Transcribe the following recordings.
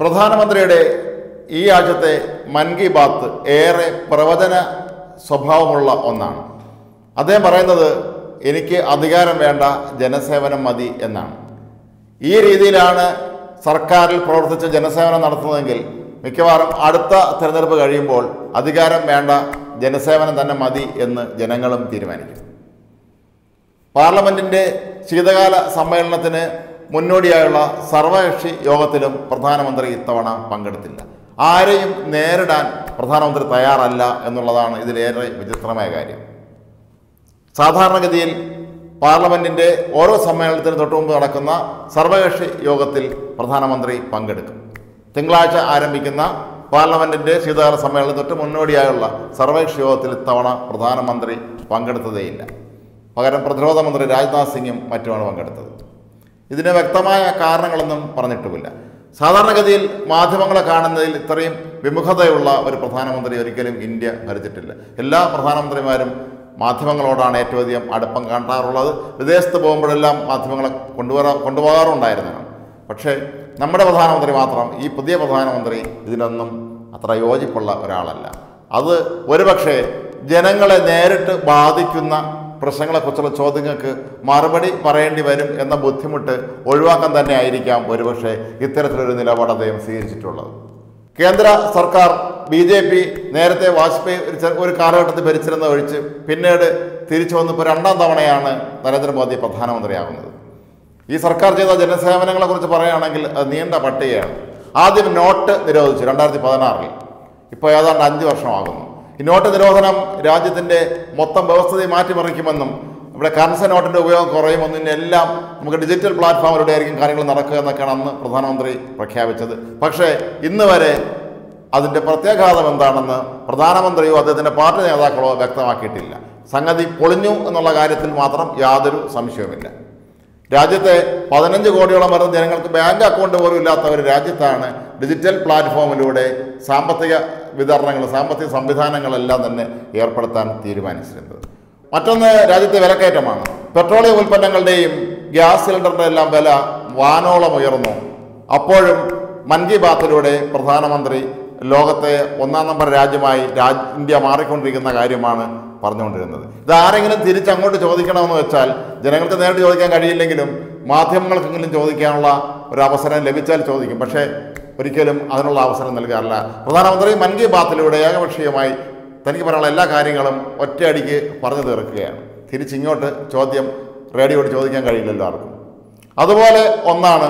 പ്രധാനമന്ത്രിയുടെ ഈ ആഴ്ചത്തെ മൻ കി ബാത്ത് ഏറെ പ്രവചന സ്വഭാവമുള്ള ഒന്നാണ് അദ്ദേഹം പറയുന്നത് എനിക്ക് അധികാരം വേണ്ട ജനസേവനം മതി എന്നാണ് ഈ രീതിയിലാണ് സർക്കാരിൽ പ്രവർത്തിച്ച് ജനസേവനം നടത്തുന്നതെങ്കിൽ മിക്കവാറും അടുത്ത തിരഞ്ഞെടുപ്പ് കഴിയുമ്പോൾ അധികാരം വേണ്ട ജനസേവനം തന്നെ മതി എന്ന് ജനങ്ങളും തീരുമാനിക്കും പാർലമെന്റിന്റെ ശീതകാല സമ്മേളനത്തിന് മുന്നോടിയായുള്ള സർവകക്ഷി യോഗത്തിലും പ്രധാനമന്ത്രി ഇത്തവണ പങ്കെടുത്തില്ല ആരെയും നേരിടാൻ പ്രധാനമന്ത്രി തയ്യാറല്ല എന്നുള്ളതാണ് ഇതിലേറെ വിചിത്രമായ കാര്യം സാധാരണഗതിയിൽ പാർലമെന്റിന്റെ ഓരോ സമ്മേളനത്തിന് തൊട്ടു മുമ്പ് നടക്കുന്ന സർവകക്ഷി യോഗത്തിൽ പ്രധാനമന്ത്രി പങ്കെടുക്കും തിങ്കളാഴ്ച ആരംഭിക്കുന്ന പാർലമെന്റിന്റെ ശീതകാല സമ്മേളനം തൊട്ട് മുന്നോടിയായുള്ള സർവകക്ഷി യോഗത്തിൽ ഇത്തവണ പ്രധാനമന്ത്രി പങ്കെടുത്തതേയില്ല പകരം പ്രതിരോധ മന്ത്രി രാജ്നാഥ് സിംഗും മറ്റുമാണ് പങ്കെടുത്തത് ഇതിന് വ്യക്തമായ കാരണങ്ങളൊന്നും പറഞ്ഞിട്ടുമില്ല സാധാരണഗതിയിൽ മാധ്യമങ്ങളെ കാണുന്നതിൽ ഇത്രയും വിമുഖതയുള്ള ഒരു പ്രധാനമന്ത്രി ഒരിക്കലും ഇന്ത്യ ഭരിച്ചിട്ടില്ല എല്ലാ പ്രധാനമന്ത്രിമാരും മാധ്യമങ്ങളോടാണ് ഏറ്റവും അധികം അടുപ്പം കാട്ടാറുള്ളത് വിദേശത്ത് പോകുമ്പോഴെല്ലാം മാധ്യമങ്ങളെ കൊണ്ടുവരാ കൊണ്ടുപോകാറുണ്ടായിരുന്നതാണ് പക്ഷേ നമ്മുടെ പ്രധാനമന്ത്രി മാത്രം ഈ പുതിയ പ്രധാനമന്ത്രി ഇതിനൊന്നും അത്ര യോജിപ്പുള്ള ഒരാളല്ല അത് ഒരുപക്ഷെ ജനങ്ങളെ നേരിട്ട് ബാധിക്കുന്ന പ്രശ്നങ്ങളെക്കുറിച്ചുള്ള ചോദ്യങ്ങൾക്ക് മറുപടി പറയേണ്ടി വരും എന്ന ബുദ്ധിമുട്ട് ഒഴിവാക്കാൻ തന്നെ ആയിരിക്കാം ഒരുപക്ഷെ ഇത്തരത്തിലൊരു നിലപാട് അദ്ദേഹം സ്വീകരിച്ചിട്ടുള്ളത് കേന്ദ്ര സർക്കാർ ബി ജെ പി നേരത്തെ വാജ്പേയി ഒരു ചെ- ഒരു കാലഘട്ടത്തിൽ ഭരിച്ചിരുന്ന ഒഴിച്ച് പിന്നീട് തിരിച്ചു വന്നിപ്പോൾ രണ്ടാം തവണയാണ് നരേന്ദ്രമോദി പ്രധാനമന്ത്രിയാകുന്നത് ഈ സർക്കാർ ചെയ്ത ജനസേവനങ്ങളെക്കുറിച്ച് പറയുകയാണെങ്കിൽ അത് നീണ്ട പട്ടികയാണ് ആദ്യം നോട്ട് നിരോധിച്ചു രണ്ടായിരത്തി പതിനാറിൽ ഇപ്പോൾ ഏതാണ്ട് അഞ്ച് വർഷമാകുന്നു ഈ നോട്ട് നിരോധനം രാജ്യത്തിൻ്റെ മൊത്തം വ്യവസ്ഥതയെ മാറ്റിമറിക്കുമെന്നും ഇവിടെ കറൻസി നോട്ടിൻ്റെ ഉപയോഗം കുറയുമെന്നും എല്ലാം നമുക്ക് ഡിജിറ്റൽ പ്ലാറ്റ്ഫോമിലൂടെ ആയിരിക്കും കാര്യങ്ങൾ നടക്കുക എന്നൊക്കെയാണ് അന്ന് പ്രധാനമന്ത്രി പ്രഖ്യാപിച്ചത് പക്ഷേ ഇന്ന് വരെ അതിൻ്റെ പ്രത്യാഘാതം എന്താണെന്ന് പ്രധാനമന്ത്രിയോ അദ്ദേഹത്തിൻ്റെ പാർട്ടി നേതാക്കളോ വ്യക്തമാക്കിയിട്ടില്ല സംഗതി പൊളിഞ്ഞു എന്നുള്ള കാര്യത്തിൽ മാത്രം യാതൊരു സംശയവുമില്ല രാജ്യത്തെ പതിനഞ്ച് കോടിയോളം വരുന്ന ജനങ്ങൾക്ക് ബാങ്ക് അക്കൗണ്ട് പോലും ഇല്ലാത്ത ഒരു രാജ്യത്താണ് ഡിജിറ്റൽ പ്ലാറ്റ്ഫോമിലൂടെ സാമ്പത്തിക വിതരണങ്ങൾ സാമ്പത്തിക സംവിധാനങ്ങളെല്ലാം തന്നെ ഏർപ്പെടുത്താൻ തീരുമാനിച്ചിരുന്നത് മറ്റൊന്ന് രാജ്യത്തെ വിലക്കയറ്റമാണ് പെട്രോളിയം ഉൽപ്പന്നങ്ങളുടെയും ഗ്യാസ് സിലിണ്ടറിൻ്റെ എല്ലാം വില വാനോളം ഉയർന്നു അപ്പോഴും മൻ കി ബാത്തിലൂടെ പ്രധാനമന്ത്രി ലോകത്തെ ഒന്നാം നമ്പർ രാജ്യമായി രാജ് ഇന്ത്യ മാറിക്കൊണ്ടിരിക്കുന്ന കാര്യമാണ് പറഞ്ഞുകൊണ്ടിരുന്നത് ഇത് ആരെങ്കിലും തിരിച്ചങ്ങോട്ട് ചോദിക്കണമെന്ന് വെച്ചാൽ ജനങ്ങൾക്ക് നേരിട്ട് ചോദിക്കാൻ കഴിയില്ലെങ്കിലും മാധ്യമങ്ങൾക്കെങ്കിലും ചോദിക്കാനുള്ള ഒരു അവസരം ലഭിച്ചാൽ ചോദിക്കും പക്ഷേ ഒരിക്കലും അതിനുള്ള അവസരം നൽകാറില്ല പ്രധാനമന്ത്രി മൻ കി ബാത്തിലൂടെ ഏകപക്ഷീയമായി തനിക്ക് പറയാനുള്ള എല്ലാ കാര്യങ്ങളും ഒറ്റയടിക്ക് പറഞ്ഞു തീർക്കുകയാണ് തിരിച്ചിങ്ങോട്ട് ചോദ്യം റേഡിയോയോട് ചോദിക്കാൻ കഴിയില്ലല്ലോ ആർക്കും അതുപോലെ ഒന്നാണ്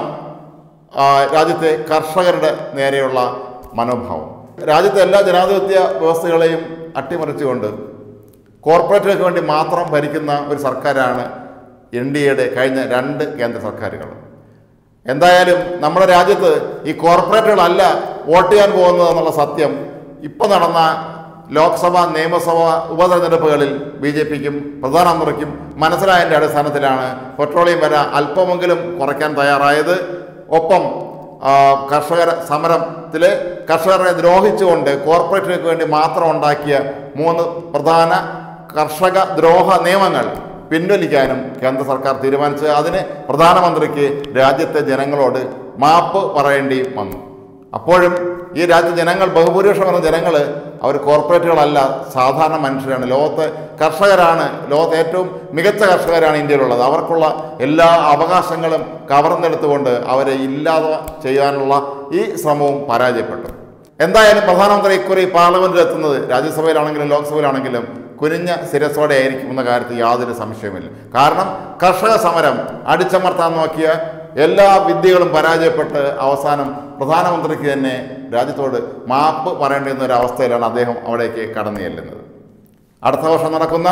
ആ, രാജ്യത്തെ കർഷകരുടെ നേരെയുള്ള മനോഭാവം രാജ്യത്തെ എല്ലാ ജനാധിപത്യ വ്യവസ്ഥകളെയും അട്ടിമറിച്ചുകൊണ്ട് കോർപ്പറേറ്റുകൾക്ക് വേണ്ടി മാത്രം ഭരിക്കുന്ന ഒരു സർക്കാരാണ് എൻ ഡി എയുടെ കഴിഞ്ഞ രണ്ട് കേന്ദ്ര സർക്കാരുകൾ എന്തായാലും നമ്മുടെ രാജ്യത്ത് ഈ കോർപ്പറേറ്റുകളല്ല വോട്ട് ചെയ്യാൻ പോകുന്നത് എന്നുള്ള സത്യം ഇപ്പോൾ നടന്ന ലോക്സഭ നിയമസഭ ഉപതെരഞ്ഞെടുപ്പുകളിൽ ബി ജെ പിക്കും പ്രധാനമന്ത്രിക്കും മനസ്സിലായതിൻ്റെ അടിസ്ഥാനത്തിലാണ് പെട്രോളിയം വില അല്പമെങ്കിലും കുറയ്ക്കാൻ തയ്യാറായത് ഒപ്പം ആ, കർഷകർ സമരത്തിൽ കർഷകരെ ദ്രോഹിച്ചുകൊണ്ട് കോർപ്പറേറ്റുകൾക്ക് വേണ്ടി മാത്രം ഉണ്ടാക്കിയ മൂന്ന് പ്രധാന കർഷക ദ്രോഹ നിയമങ്ങൾ പിൻവലിക്കാനും കേന്ദ്ര സർക്കാർ തീരുമാനിച്ച് അതിന് പ്രധാനമന്ത്രിക്ക് രാജ്യത്തെ ജനങ്ങളോട് മാപ്പ് പറയേണ്ടി വന്നു അപ്പോഴും ഈ രാജ്യ ജനങ്ങൾ ബഹുഭൂരിപക്ഷം എന്ന ജനങ്ങൾ അവർ കോർപ്പറേറ്റുകളല്ല സാധാരണ മനുഷ്യരാണ് ലോകത്തെ കർഷകരാണ് ലോകത്തെ ഏറ്റവും മികച്ച കർഷകരാണ് ഇന്ത്യയിലുള്ളത് അവർക്കുള്ള എല്ലാ അവകാശങ്ങളും കവർന്നെടുത്തുകൊണ്ട് അവരെ ഇല്ലാതെ ചെയ്യാനുള്ള ഈ ശ്രമവും പരാജയപ്പെട്ടു എന്തായാലും പ്രധാനമന്ത്രി ഇക്കുറി പാർലമെന്റിൽ എത്തുന്നത് രാജ്യസഭയിലാണെങ്കിലും ലോക്സഭയിലാണെങ്കിലും കുനിഞ്ഞ ശിരസോടെ ആയിരിക്കും എന്ന കാര്യത്തിൽ യാതൊരു സംശയവുമില്ല കാരണം കർഷക സമരം അടിച്ചമർത്താൻ നോക്കിയ എല്ലാ വിദ്യകളും പരാജയപ്പെട്ട് അവസാനം പ്രധാനമന്ത്രിക്ക് തന്നെ രാജ്യത്തോട് മാപ്പ് പറയേണ്ടി വന്ന ഒരു അവസ്ഥയിലാണ് അദ്ദേഹം അവിടേക്ക് കടന്നു ചെല്ലുന്നത് അടുത്ത വർഷം നടക്കുന്ന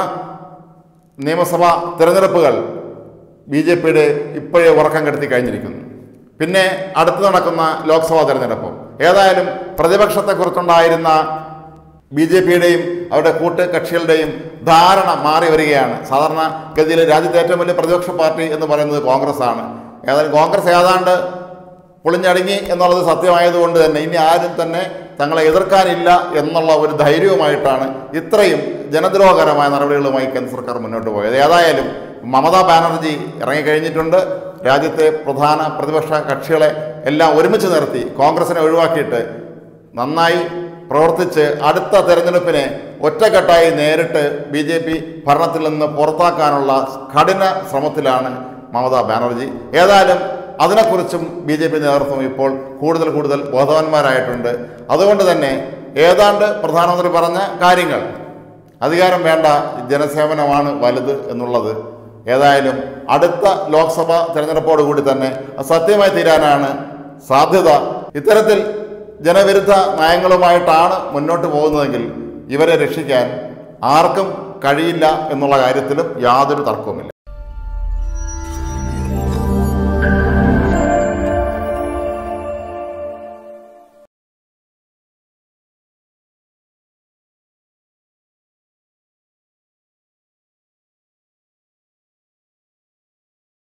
നിയമസഭാ തിരഞ്ഞെടുപ്പുകൾ ബി ജെ പിയുടെ ഇപ്പോഴേ ഉറക്കം കെടുത്തി കഴിഞ്ഞിരിക്കുന്നു പിന്നെ അടുത്ത് നടക്കുന്ന ലോക്സഭാ തിരഞ്ഞെടുപ്പും ഏതായാലും പ്രതിപക്ഷത്തെക്കുറിച്ചുണ്ടായിരുന്ന ബി ജെ പിയുടെയും അവരുടെ കൂട്ട് കക്ഷികളുടെയും ധാരണ മാറി വരികയാണ് സാധാരണ ഗതിയിൽ രാജ്യത്തെ ഏറ്റവും വലിയ പ്രതിപക്ഷ പാർട്ടി എന്ന് പറയുന്നത് കോൺഗ്രസ് ആണ് ഏതായാലും കോൺഗ്രസ് ഏതാണ്ട് പൊളിഞ്ഞടങ്ങി എന്നുള്ളത് സത്യമായതുകൊണ്ട് തന്നെ ഇനി ആരും തന്നെ തങ്ങളെ എതിർക്കാനില്ല എന്നുള്ള ഒരു ധൈര്യവുമായിട്ടാണ് ഇത്രയും ജനദ്രോഹകരമായ നടപടികളുമായി കേന്ദ്ര സർക്കാർ മുന്നോട്ട് പോയത് ഏതായാലും മമതാ ബാനർജി ഇറങ്ങിക്കഴിഞ്ഞിട്ടുണ്ട് രാജ്യത്തെ പ്രധാന പ്രതിപക്ഷ കക്ഷികളെ എല്ലാം ഒരുമിച്ച് നിർത്തി കോൺഗ്രസിനെ ഒഴിവാക്കിയിട്ട് നന്നായി പ്രവർത്തിച്ച് അടുത്ത തെരഞ്ഞെടുപ്പിനെ ഒറ്റക്കെട്ടായി നേരിട്ട് ബി ജെ പി ഭരണത്തിൽ നിന്ന് പുറത്താക്കാനുള്ള കഠിന ശ്രമത്തിലാണ് മമതാ ബാനർജി ഏതായാലും അതിനെക്കുറിച്ചും ബി ജെ പി നേതൃത്വം ഇപ്പോൾ കൂടുതൽ കൂടുതൽ ബോധവാന്മാരായിട്ടുണ്ട് അതുകൊണ്ട് തന്നെ ഏതാണ്ട് പ്രധാനമന്ത്രി പറഞ്ഞ കാര്യങ്ങൾ അധികാരം വേണ്ട ജനസേവനമാണ് വലുത് എന്നുള്ളത് ഏതായാലും അടുത്ത ലോക്സഭ തെരഞ്ഞെടുപ്പോട് കൂടി തന്നെ അത് സത്യമായി തീരാനാണ് സാധ്യത ഇത്തരത്തിൽ ജനവിരുദ്ധ നയങ്ങളുമായിട്ടാണ് മുന്നോട്ട് പോകുന്നതെങ്കിൽ ഇവരെ രക്ഷിക്കാൻ ആർക്കും കഴിയില്ല എന്നുള്ള കാര്യത്തിലും യാതൊരു തർക്കവുമില്ല